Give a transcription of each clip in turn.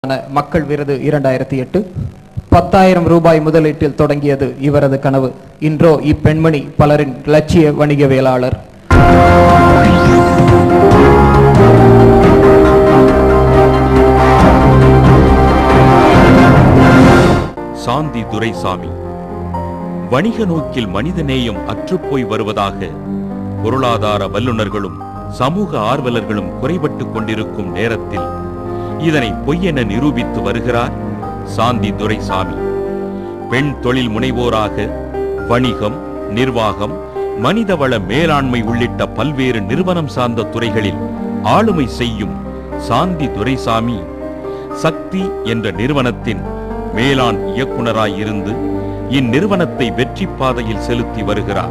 மக்கள் விருது இரண்டாயிரத்தி எட்டு பத்தாயிரம் ரூபாய் முதலீட்டில் தொடங்கியது இவரது கனவு இன்றோ இப்பெண்மணி பலரின் லட்சிய வணிகவியலாளர் சாந்தி துரைசாமி வணிக நோக்கில் மனிதநேயம் அற்றுப்போய் வருவதாக பொருளாதார வல்லுநர்களும் சமூக ஆர்வலர்களும் குறைபட்டுக் கொண்டிருக்கும் நேரத்தில் இதனை பொய்யென நிரூபித்து வருகிறார் சாந்தி துரைசாமி பெண் தொழில் முனைவோராக வணிகம் நிர்வாகம் மனிதவள மேலாண்மை உள்ளிட்ட பல்வேறு நிறுவனம் சார்ந்த துறைகளில் ஆளுமை செய்யும் சாந்தி துரைசாமி சக்தி என்ற நிறுவனத்தின் மேலாண் இயக்குனராய் இருந்து இந்நிறுவனத்தை வெற்றி பாதையில் செலுத்தி வருகிறார்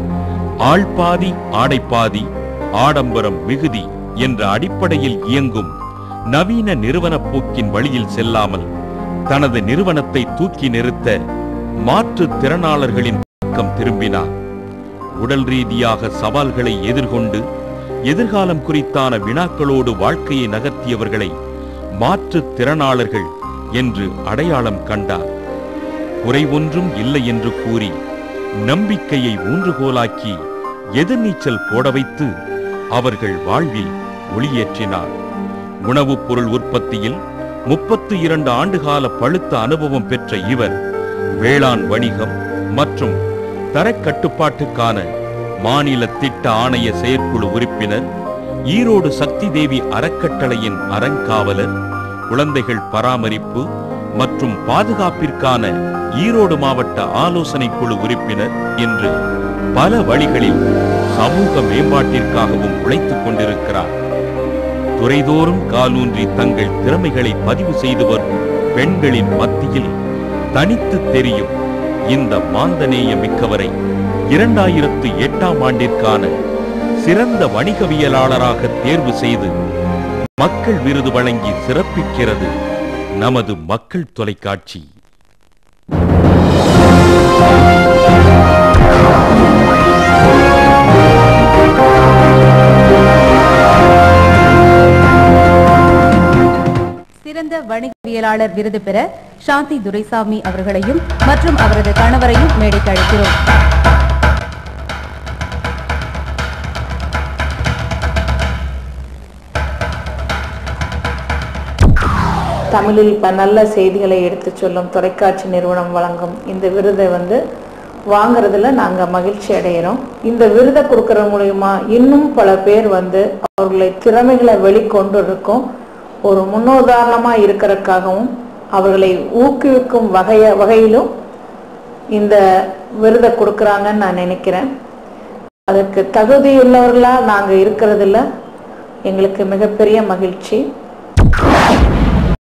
ஆள்பாதி ஆடைப்பாதி ஆடம்பரம் மிகுதி என்ற அடிப்படையில் இயங்கும் நவீன நிறுவன போக்கின் வழியில் செல்லாமல் தனது நிறுவனத்தை தூக்கி நிறுத்த மாற்றுத் திறனாளர்களின் பக்கம் திரும்பினார் உடல் ரீதியாக சவால்களை எதிர்கொண்டு எதிர்காலம் குறித்தான வினாக்களோடு வாழ்க்கையை நகர்த்தியவர்களை மாற்றுத் திறனாளர்கள் என்று அடையாளம் கண்டார் குறை ஒன்றும் இல்லை என்று கூறி நம்பிக்கையை ஊன்றுகோலாக்கி எதிர்நீச்சல் போட வைத்து அவர்கள் வாழ்வில் ஒளியேற்றினார் உணவுப் பொருள் உற்பத்தியில் முப்பத்து இரண்டு ஆண்டுகால பழுத்த அனுபவம் பெற்ற இவர் வேளாண் வணிகம் மற்றும் தரக் கட்டுப்பாட்டுக்கான மாநில திட்ட ஆணைய செயற்குழு உறுப்பினர் ஈரோடு சக்தி தேவி அறக்கட்டளையின் அறங்காவலர் குழந்தைகள் பராமரிப்பு மற்றும் பாதுகாப்பிற்கான ஈரோடு மாவட்ட ஆலோசனை குழு உறுப்பினர் என்று பல வழிகளில் சமூக மேம்பாட்டிற்காகவும் உழைத்துக் கொண்டிருக்கிறார் துறைதோறும் காலூன்றி தங்கள் திறமைகளை பதிவு செய்து வரும் பெண்களின் மத்தியில் தனித்து தெரியும் இந்த மாந்தநேய மிக்கவரை இரண்டாயிரத்து எட்டாம் ஆண்டிற்கான சிறந்த வணிகவியலாளராக தேர்வு செய்து மக்கள் விருது வழங்கி சிறப்பிக்கிறது நமது மக்கள் தொலைக்காட்சி சிறந்த வணிகவியலாளர் விருது பெற சாந்தி துரைசாமி அவர்களையும் மற்றும் அவரது கணவரையும் மேடைக்கு அழைக்கிறோம் தமிழில் ப நல்ல செய்திகளை எடுத்துச் சொல்லும் தொலைக்காட்சி நிறுவனம் வழங்கும் இந்த விருதை வந்து வாங்குறதுல நாங்கள் மகிழ்ச்சி அடைகிறோம் இந்த விருதை கொடுக்கறது மூலியமா இன்னும் பல பேர் வந்து அவர்களை திறமைகளை வெளிக்கொண்டு இருக்கும் ஒரு முன்னுதாரணமாக இருக்கிறதுக்காகவும் அவர்களை ஊக்குவிக்கும் வகைய வகையிலும் இந்த விருதை கொடுக்குறாங்கன்னு நான் நினைக்கிறேன் அதற்கு தகுதியுள்ளவர்களாக நாங்கள் இருக்கிறதுல எங்களுக்கு மிகப்பெரிய மகிழ்ச்சி